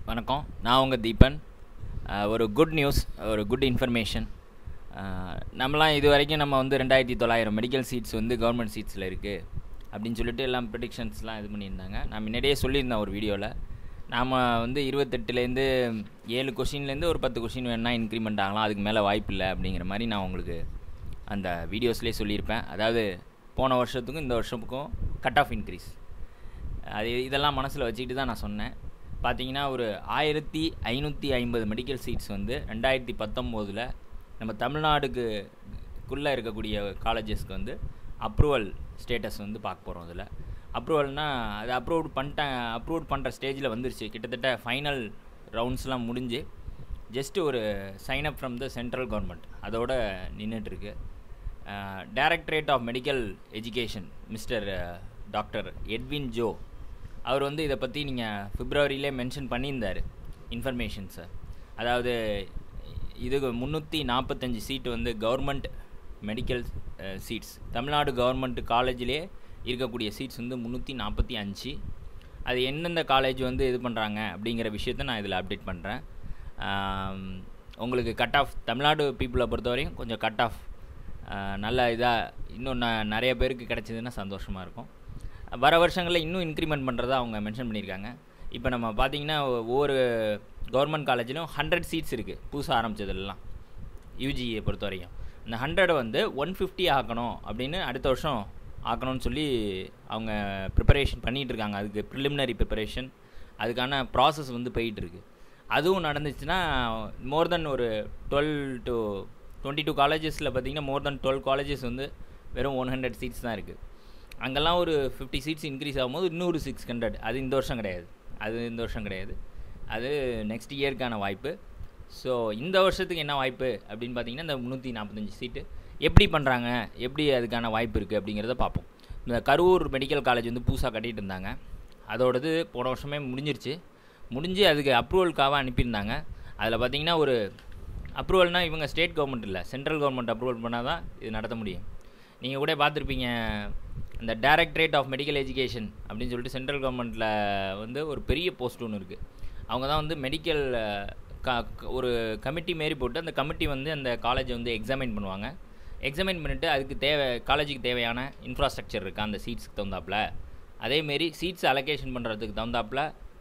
வணக்கம் நான் உங்கள் தீபன் அஹ், ஒரு குட் நியூஸ் ஒரு குட் இன்ஃபர்மேஷன் நம்மலாம் இது வரைக்கும் நம்ம வந்து ரெண்டாயிரத்தி தொள்ளாயிரம் மெடிக்கல் சீட்ஸ் வந்து கவர்மெண்ட் சீட்ஸில் இருக்குது அப்படின்னு சொல்லிட்டு எல்லாம் ப்ரிடிக்ஷன்ஸ்லாம் இது பண்ணியிருந்தாங்க நான் முன்னாடியே சொல்லியிருந்தேன் ஒரு வீடியோவில் நாம் வந்து இருபத்தெட்டுலேருந்து ஏழு கொஷின்லேருந்து ஒரு பத்து கொஷின் வேணால் இன்க்ரிமெண்ட் ஆகலாம் அதுக்கு மேலே வாய்ப்பு இல்லை அப்படிங்கிற மாதிரி நான் உங்களுக்கு அந்த வீடியோஸ்லேயே சொல்லியிருப்பேன் அதாவது போன வருஷத்துக்கும் இந்த வருஷத்துக்கும் கட் ஆஃப் இன்க்ரீஸ் அது இதெல்லாம் மனசில் வச்சுக்கிட்டு தான் நான் சொன்னேன் பார்த்தீங்கன்னா ஒரு ஆயிரத்தி ஐநூற்றி ஐம்பது மெடிக்கல் சீட்ஸ் வந்து ரெண்டாயிரத்தி பத்தொம்போதில் நம்ம தமிழ்நாடுக்குள்ளே இருக்கக்கூடிய காலேஜஸ்க்கு வந்து அப்ரூவல் ஸ்டேட்டஸ் வந்து பார்க்க போகிறோம் அதில் அப்ரூவல்னால் அது அப்ரூவ் பண்ணிட்டேன் அப்ரூவ் பண்ணுற ஸ்டேஜில் வந்துருச்சு கிட்டத்தட்ட ஃபைனல் ரவுண்ட்ஸ்லாம் முடிஞ்சு ஜஸ்ட் ஒரு sign up from the central government அதோட நின்றுட்டுருக்கு directorate of medical education mister doctor Edwin Joe அவர் வந்து இதை பற்றி நீங்கள் பிப்ரவரியிலே மென்ஷன் பண்ணியிருந்தார் இன்ஃபர்மேஷன்ஸை அதாவது இது முந்நூற்றி நாற்பத்தஞ்சு சீட்டு வந்து government medical seats Tamil Nadu government காலேஜிலே இருக்கக்கூடிய சீட்ஸ் வந்து முந்நூற்றி நாற்பத்தி அஞ்சு அது எந்தெந்த காலேஜ் வந்து இது பண்ணுறாங்க அப்படிங்கிற விஷயத்த நான் இதில் அப்டேட் பண்ணுறேன் உங்களுக்கு கட் ஆஃப் தமிழ்நாடு பீப்புளை பொறுத்தவரையும் கொஞ்சம் கட் ஆஃப் நல்ல இதாக இன்னும் ந நிறைய பேருக்கு கிடச்சிதுன்னா சந்தோஷமாக இருக்கும் வர வருஷங்களில் இன்னும் இன்க்ரிமெண்ட் பண்ணுறதா அவங்க மென்ஷன் பண்ணியிருக்காங்க இப்போ நம்ம பார்த்தீங்கன்னா ஒவ்வொரு கவர்மெண்ட் காலேஜிலும் ஹண்ட்ரட் சீட்ஸ் இருக்குது புதுசாக ஆரம்பித்ததுலாம் யூஜியை பொறுத்த வரைக்கும் இந்த ஹண்ட்ரடை வந்து ஒன் ஃபிஃப்டி ஆக்கணும் அப்படின்னு அடுத்த வருஷம் ஆக்கணும்னு சொல்லி அவங்க ப்ரிப்பரேஷன் பண்ணிகிட்டு இருக்காங்க அதுக்கு ப்ரிலிமினரி ப்ரிப்பரேஷன் அதுக்கான ப்ராசஸ் வந்து போயிட்டுருக்கு அதுவும் நடந்துச்சுன்னா மோர் தென் ஒரு டுவெல் டு டுவெண்ட்டி டூ காலேஜஸில் பார்த்தீங்கன்னா மோர் தென் டுவெல் காலேஜஸ் வந்து வெறும் ஒன் ஹண்ட்ரட் சீட்ஸ் தான் இருக்குது அங்கெல்லாம் ஒரு ஃபிஃப்டி சீட்ஸ் இன்க்ரீஸ் ஆகும்போது இன்னொரு சிக்ஸ் ஹண்ட்ரட் அது இந்த வருஷம் கிடையாது அது இந்த வருஷம் கிடையாது அது நெக்ஸ்ட் இயர்க்கான வாய்ப்பு ஸோ இந்த வருஷத்துக்கு என்ன வாய்ப்பு அப்படின்னு பார்த்தீங்கன்னா இந்த முந்நூற்றி நாற்பத்தஞ்சு சீட்டு எப்படி பண்ணுறாங்க எப்படி அதுக்கான வாய்ப்பு இருக்குது அப்படிங்கிறத பார்ப்போம் இந்த கரூர் மெடிக்கல் காலேஜ் வந்து புதுசாக கட்டிகிட்டு இருந்தாங்க அதோடது போன வருஷமே முடிஞ்சிருச்சு முடிஞ்சு அதுக்கு அப்ரூவலுக்காக அனுப்பியிருந்தாங்க அதில் பார்த்தீங்கன்னா ஒரு அப்ரூவல்னால் இவங்க ஸ்டேட் கவர்மெண்ட் இல்லை சென்ட்ரல் கவர்மெண்ட் அப்ரூவல் பண்ணால் தான் இது நடத்த முடியும் நீங்கள் கூட பார்த்துருப்பீங்க இந்த டைரக்டரேட் ஆஃப் மெடிக்கல் எஜுகேஷன் அப்படின்னு சொல்லிட்டு சென்ட்ரல் கவர்மெண்ட்டில் வந்து ஒரு பெரிய போஸ்ட் ஒன்று இருக்குது அவங்க தான் வந்து மெடிக்கல் க ஒரு கமிட்டி மாரி போட்டு அந்த கமிட்டி வந்து அந்த காலேஜை வந்து எக்ஸாமின் பண்ணுவாங்க எக்ஸாமின் பண்ணிவிட்டு அதுக்கு தேவை காலேஜுக்கு தேவையான இன்ஃப்ராஸ்ட்ரக்சர் இருக்கா அந்த சீட்ஸ்க்கு தகுந்தாப்பில் அதேமாரி சீட்ஸ் அலோகேஷன் பண்ணுறதுக்கு தகுந்தாப்பில்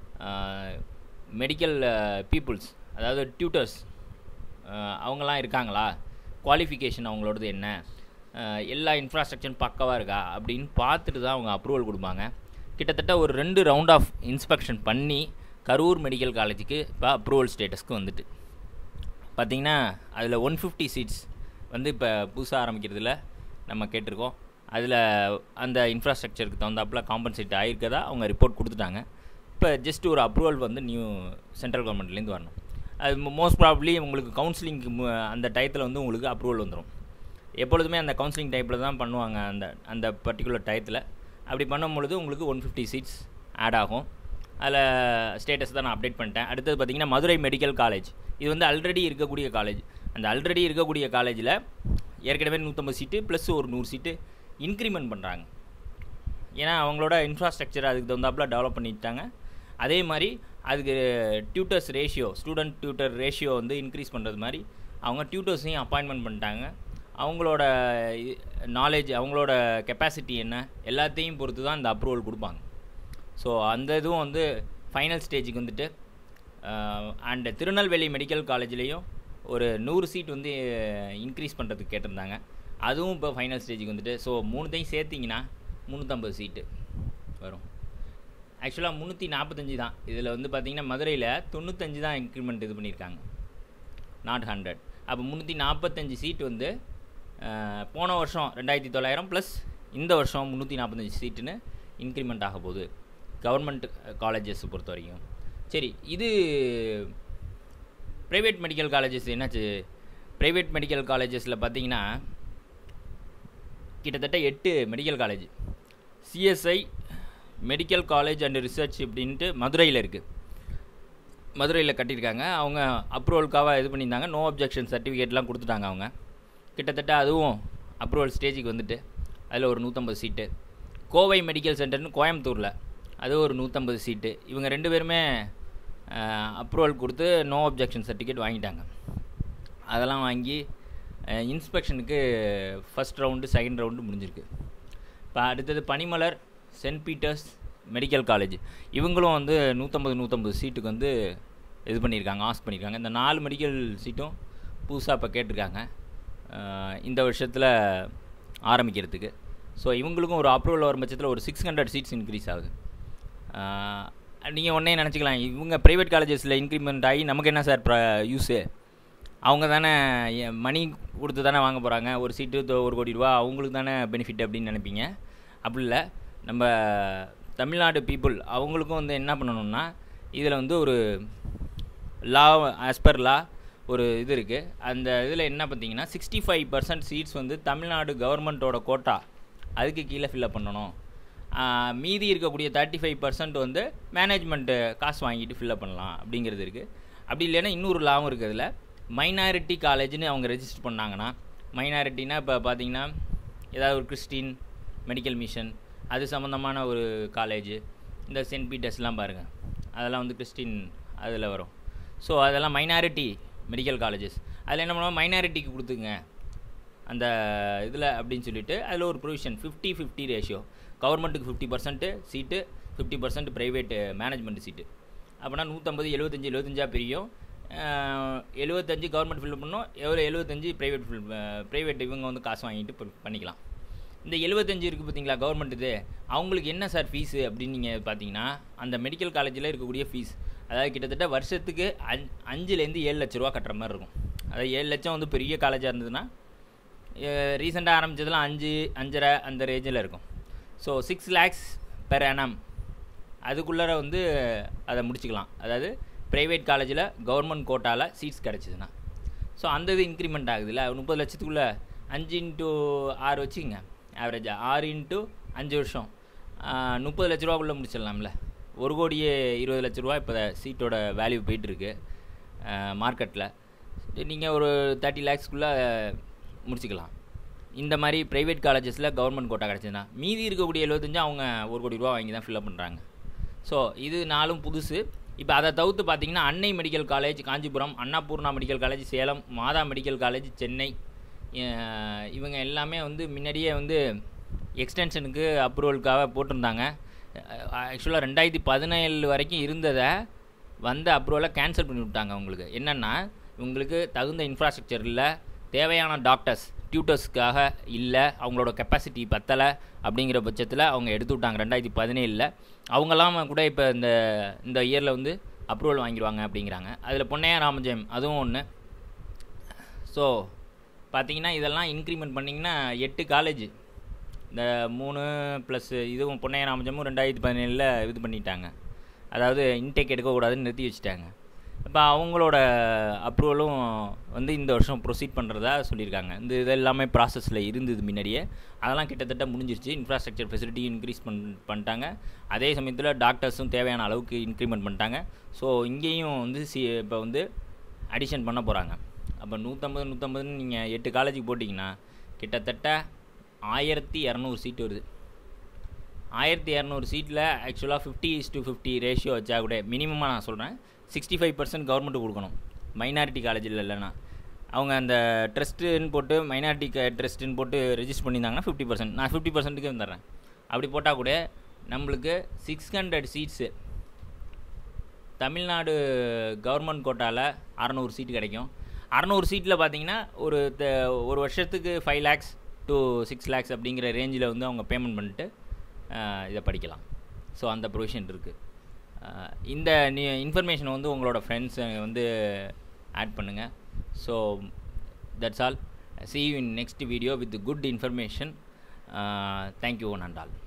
மெடிக்கல் பீப்புள்ஸ் அதாவது டியூட்டர்ஸ் அவங்களாம் இருக்காங்களா குவாலிஃபிகேஷன் அவங்களோடது என்ன எல்லா இன்ஃப்ராஸ்ட்ரக்சரும் பக்கவாக இருக்கா அப்படின்னு பார்த்துட்டு தான் அவங்க அப்ரூவல் கொடுப்பாங்க கிட்டத்தட்ட ஒரு ரெண்டு ரவுண்ட் ஆஃப் இன்ஸ்பெக்ஷன் பண்ணி கரூர் மெடிக்கல் காலேஜுக்கு இப்போ அப்ரூவல் ஸ்டேட்டஸ்க்கு வந்துட்டு பார்த்திங்கன்னா அதில் ஒன் ஃபிஃப்டி சீட்ஸ் வந்து இப்போ புதுசாக ஆரம்பிக்கிறதுல நம்ம கேட்டிருக்கோம் அதில் அந்த இன்ஃப்ராஸ்ட்ரக்சருக்கு தகுந்தாப்பில் காம்பன்சேட் ஆகிருக்கதா அவங்க ரிப்போர்ட் கொடுத்துட்டாங்க இப்போ ஜஸ்ட் ஒரு அப்ரூவல் வந்து நியூ சென்ட்ரல் கவர்மெண்ட்லேருந்து வரணும் அது மோஸ்ட் ப்ராப்ளி உங்களுக்கு கவுன்சிலிங்க்கு அந்த டயத்தில் வந்து உங்களுக்கு அப்ரூவல் வந்துடும் எப்பொழுதுமே அந்த கவுன்சிலிங் டைப்பில் தான் பண்ணுவாங்க அந்த அந்த பர்டிகுலர் டயத்தில் அப்படி பண்ணும்பொழுது உங்களுக்கு ஒன் ஃபிஃப்டி சீட்ஸ் ஆட் ஆகும் அதில் ஸ்டேட்டஸ் தான் நான் அப்டேட் பண்ணிட்டேன் அடுத்தது பார்த்திங்கன்னா மதுரை மெடிக்கல் காலேஜ் இது வந்து ஆல்ரெடி இருக்கக்கூடிய காலேஜ் அந்த ஆல்ரெடி இருக்கக்கூடிய காலேஜில் ஏற்கனவே நூற்றம்பது சீட்டு ப்ளஸ் ஒரு நூறு சீட்டு இன்க்ரிமெண்ட் பண்ணுறாங்க ஏன்னா அவங்களோட இன்ஃப்ராஸ்ட்ரக்சர் அதுக்கு தகுந்தாப்பில் டெவலப் பண்ணிட்டாங்க அதே மாதிரி அதுக்கு tutors ratio student tutor ratio வந்து இன்க்ரீஸ் பண்ணுறது மாதிரி அவங்க டியூட்டர்ஸையும் அப்பாயின்மெண்ட் பண்ணிட்டாங்க அவங்களோட நாலேஜ் அவங்களோட கெப்பாசிட்டி என்ன எல்லாத்தையும் பொறுத்து தான் இந்த அப்ரூவல் கொடுப்பாங்க ஸோ அந்த இதுவும் வந்து ஃபைனல் ஸ்டேஜுக்கு வந்துட்டு அண்டு திருநெல்வேலி மெடிக்கல் காலேஜ்லேயும் ஒரு நூறு சீட் வந்து இன்க்ரீஸ் பண்ணுறதுக்கு கேட்டிருந்தாங்க அதுவும் இப்போ ஃபைனல் ஸ்டேஜுக்கு வந்துட்டு ஸோ மூணுத்தையும் சேர்த்திங்கன்னா முந்நூற்றம்பது சீட்டு வரும் ஆக்சுவலாக முந்நூற்றி நாற்பத்தஞ்சு தான் இதில் வந்து பார்த்திங்கன்னா மதுரையில் தொண்ணூத்தஞ்சு தான் இன்க்ரிமெண்ட் இது பண்ணியிருக்காங்க நாட் ஹண்ட்ரட் அப்போ முந்நூற்றி நாற்பத்தஞ்சு சீட் வந்து போன வருஷம் ரெண்டாயிரத்தி தொள்ளாயிரம் ப்ளஸ் இந்த வருஷம் முந்நூற்றி நாற்பத்தஞ்சு சீட்டுன்னு இன்க்ரிமெண்ட் ஆக போகுது கவர்மெண்ட் காலேஜஸ் பொறுத்த வரைக்கும் சரி இது ப்ரைவேட் மெடிக்கல் காலேஜஸ் என்னாச்சு ப்ரைவேட் மெடிக்கல் காலேஜஸில் பார்த்தீங்கன்னா கிட்டத்தட்ட எட்டு medical college CSI medical college and research அப்படின்ட்டு மதுரையில் இருக்குது மதுரையில் கட்டியிருக்காங்க அவங்க அப்ரூவலுக்காக இது பண்ணியிருந்தாங்க நோ அப்ஜெக்ஷன் சர்டிஃபிகேட்லாம் கொடுத்துட்டாங்க அவங்க கிட்டத்தட்ட அதுவும் அப்ரூவல் ஸ்டேஜுக்கு வந்துட்டு அதில் ஒரு நூற்றம்பது சீட்டு கோவை மெடிக்கல் சென்டர்னு கோயம்புத்தூரில் அது ஒரு நூற்றம்பது சீட்டு இவங்க ரெண்டு பேருமே அப்ரூவல் கொடுத்து நோ அப்ஜெக்ஷன் சர்டிஃபிகேட் வாங்கிட்டாங்க அதெல்லாம் வாங்கி இன்ஸ்பெக்ஷனுக்கு ஃபஸ்ட் ரவுண்டு செகண்ட் ரவுண்டு முடிஞ்சிருக்கு இப்போ அடுத்தது Panimalar Saint Peter's medical college இவங்களும் வந்து நூற்றம்பது நூற்றம்பது சீட்டுக்கு வந்து இது பண்ணியிருக்காங்க ஆஸ் பண்ணியிருக்காங்க இந்த நாலு மெடிக்கல் சீட்டும் புதுசாக இப்போ கேட்டிருக்காங்க இந்த வருஷத்தில் ஆரம்பிக்கிறதுக்கு ஸோ இவங்களுக்கும் ஒரு அப்ரூவல் வரும் பட்சத்தில் ஒரு சிக்ஸ் ஹண்ட்ரட் சீட்ஸ் இன்க்ரீஸ் ஆகுது நீங்கள் ஒன்றே நினச்சிக்கலாம் இவங்க ப்ரைவேட் காலேஜஸில் இன்க்ரிமெண்ட் ஆகி நமக்கு என்ன சார் ப்ர யூஸு அவங்க தானே மணி கொடுத்து தானே வாங்க போகிறாங்க ஒரு சீட்டு ஒரு கோடி ரூபா அவங்களுக்கு தானே பெனிஃபிட் அப்படின்னு நினைப்பீங்க அப்படி இல்லை நம்ம தமிழ்நாடு பீப்புள் அவங்களுக்கும் வந்து என்ன பண்ணணும்னா இதில் வந்து ஒரு லா ஆஸ் பர் லா ஒரு இது இருக்குது அந்த இதில் என்ன பார்த்தீங்கன்னா சிக்ஸ்டி ஃபைவ் பர்சன்ட் சீட்ஸ் வந்து தமிழ்நாடு கவர்மெண்ட்டோட கோட்டா அதுக்கு கீழே ஃபில்அப் பண்ணணும் மீதி இருக்கக்கூடிய தேர்ட்டி ஃபைவ் பர்சன்ட் வந்து மேனேஜ்மெண்ட்டு காசு வாங்கிட்டு ஃபில்அப் பண்ணலாம் அப்படிங்கிறது இருக்குது அப்படி இல்லைன்னா இன்னொரு லாவும் இருக்குது அதில் மைனாரிட்டி காலேஜ்னு அவங்க ரெஜிஸ்டர் பண்ணாங்கன்னா மைனாரிட்டினா இப்போ பார்த்தீங்கன்னா ஏதாவது ஒரு கிறிஸ்டின் மெடிக்கல் மிஷன் அது சம்மந்தமான ஒரு காலேஜ் இந்த சென்ட் பீட்டர்ஸ்லாம் பாருங்கள் அதெல்லாம் வந்து கிறிஸ்டின் அதில் வரும் ஸோ அதெல்லாம் மைனாரிட்டி மெடிக்கல் காலேஜஸ் அதில் என்ன பண்ணுவோம் மைனாரிட்டிக்கு கொடுத்துங்க அந்த இதில் அப்படின்னு சொல்லிட்டு அதில் ஒரு ப்ரொவிஷன் ஃபிஃப்டி ஃபிஃப்டி ரேஷியோ கவர்மெண்ட்டுக்கு fifty percent seat fifty percent private management seat அப்படின்னா நூற்றம்பது எழுபத்தஞ்சி எழுபத்தஞ்சா பிரியும் எழுபத்தஞ்சு கவர்மெண்ட் ஃபில் பண்ணோம் எவ்வளோ எழுபத்தஞ்சு ப்ரைவேட் ஃபில் ப்ரைவேட் இவங்க வந்து காசு வாங்கிட்டு பண்ணிக்கலாம் இந்த எழுபத்தஞ்சு இருக்குது பார்த்தீங்களா கவர்மெண்ட் இது அவங்களுக்கு என்ன சார் ஃபீஸு அப்படின்னு நீங்கள் பார்த்தீங்கன்னா அந்த மெடிக்கல் காலேஜில் இருக்கக்கூடிய ஃபீஸ் அதாவது கிட்டத்தட்ட வருஷத்துக்கு அஞ் அஞ்சுலேருந்து ஏழு லட்ச ரூபா கட்டுற மாதிரி இருக்கும் அதாவது ஏழு லட்சம் வந்து பெரிய காலேஜாக இருந்ததுன்னா ரீசெண்டாக ஆரம்பித்ததுலாம் அஞ்சு அஞ்சரை அந்த ரேஞ்சில் இருக்கும் so six lakhs per annum அதுக்குள்ளார வந்து அதை முடிச்சுக்கலாம் அதாவது ப்ரைவேட் காலேஜில் கவர்மெண்ட் கோட்டாவில் சீட்ஸ் கிடச்சிதுன்னா ஸோ அந்த இது இன்க்ரிமெண்ட் ஆகுதுல்ல முப்பது லட்சத்துக்குள்ளே அஞ்சு இன்ட்டு ஆறு வச்சுக்கோங்க ஆவரேஜாக ஆறு இன்ட்டு அஞ்சு வருஷம் முப்பது லட்ச ரூபாக்குள்ளே முடிச்சிடலாம்ல ஒரு கோடியே இருபது லட்ச ரூபா இப்போ சீட்டோட வேல்யூ போயிட்டுருக்கு மார்க்கெட்டில் நீங்கள் ஒரு தேர்ட்டி லேக்ஸ்க்குள்ளே முடிச்சுக்கலாம் இந்த மாதிரி ப்ரைவேட் காலேஜஸில் கவர்மெண்ட் கோட்டா கிடச்சிதுன்னா மீதி இருக்கக்கூடிய எழுபத்தஞ்சு அவங்க ஒரு கோடி ரூபா வாங்கி தான் ஃபில்அப் பண்ணுறாங்க ஸோ இது நாளும் புதுசு இப்போ அதை தவிர்த்து பார்த்தீங்கன்னா Annai medical college Kanchipuram Annapoorna medical college Salem Matha medical college Chennai இவங்க எல்லாமே வந்து முன்னாடியே வந்து எக்ஸ்டென்ஷனுக்கு அப்ரூவலுக்காக போட்டிருந்தாங்க ஆக்சுவலாக ரெண்டாயிரத்தி பதினேழு வரைக்கும் இருந்ததை வந்த அப்ரூவலை கேன்சல் பண்ணி விட்டாங்க அவங்களுக்கு என்னென்னா இவங்களுக்கு தகுந்த இன்ஃப்ராஸ்ட்ரக்சர் இல்லை தேவையான டாக்டர்ஸ் டியூட்டர்ஸ்க்காக இல்லை அவங்களோட கெப்பாசிட்டி பத்தலை அப்படிங்கிற பட்சத்தில் அவங்க எடுத்து விட்டாங்க ரெண்டாயிரத்தி பதினேழில் அவங்கெல்லாம் கூட இப்போ இந்த இந்த இயரில் வந்து அப்ரூவல் வாங்கிடுவாங்க அப்படிங்கிறாங்க அதில் பொன்னையா ராமஜெயம் அதுவும் ஒன்று ஸோ பார்த்தீங்கன்னா இதெல்லாம் இன்க்ரிமெண்ட் பண்ணிங்கன்னா எட்டு காலேஜ் இந்த மூணு ப்ளஸ் இதுவும் பொன்னையா ராமஜமும் ரெண்டாயிரத்தி பதினேழில் இது பண்ணிட்டாங்க அதாவது இன்டேக் எடுக்கக்கூடாதுன்னு நிறுத்தி வச்சுட்டாங்க இப்போ அவங்களோட அப்ரூவலும் வந்து இந்த வருஷம் ப்ரொசீட் பண்ணுறதா சொல்லியிருக்காங்க இந்த இது எல்லாமே ப்ராசஸில் இருந்தது முன்னாடியே அதெல்லாம் கிட்டத்தட்ட முடிஞ்சிருச்சு இன்ஃப்ராஸ்ட்ரக்சர் ஃபெசிலிட்டியும் இன்க்ரீஸ் பண் பண்ணிட்டாங்க அதே சமயத்தில் டாக்டர்ஸும் தேவையான அளவுக்கு இன்க்ரிமெண்ட் பண்ணிட்டாங்க ஸோ இங்கேயும் வந்து சி இப்போ வந்து அடிஷன் பண்ண போகிறாங்க அப்போ நூற்றம்பது நூற்றம்பதுன்னு நீங்கள் எட்டு காலேஜுக்கு போட்டிங்கன்னா கிட்டத்தட்ட ஆயிரத்தி இரநூறு சீட் வருது ஆயிரத்தி இரநூறு சீட்டில் ஆக்சுவலாக fifty is to fifty ratio வச்சா கூட மினிமமாக நான் சொல்கிறேன் சிக்ஸ்டி ஃபைவ் பர்சன்ட் கவர்மெண்ட்டு கொடுக்கணும் மைனாரிட்டி காலேஜில் இல்லைன்னா அவங்க அந்த ட்ரஸ்ட்டுன்னு போட்டு மைனாரிட்டி க ட்ரஸ்ட்டுன்னு போட்டு ரெஜிஸ்டர் பண்ணியிருந்தாங்கன்னா ஃபிஃப்டி பர்சன்ட் நான் ஃபிஃப்டி பர்சன்ட்டுக்கு வந்துடுறேன் அப்படி போட்டால் கூட நம்மளுக்கு six hundred seats Tamil Nadu government கோட்டாவில் அறநூறு சீட்டு கிடைக்கும் அறநூறு சீட்டில் பார்த்தீங்கன்னா ஒரு ஒரு வருஷத்துக்கு five lakhs to six lakhs அப்படிங்கிற ரேஞ்சில் வந்து அவங்க பேமெண்ட் பண்ணிட்டு இதை படிக்கலாம் ஸோ அந்த ப்ரொவிஷன் இருக்குது இந்த இன்ஃபர்மேஷன் வந்து உங்களோட ஃப்ரெண்ட்ஸ் வந்து ஆட் பண்ணுங்கள் so that's all see you in next video with good information thank you one and all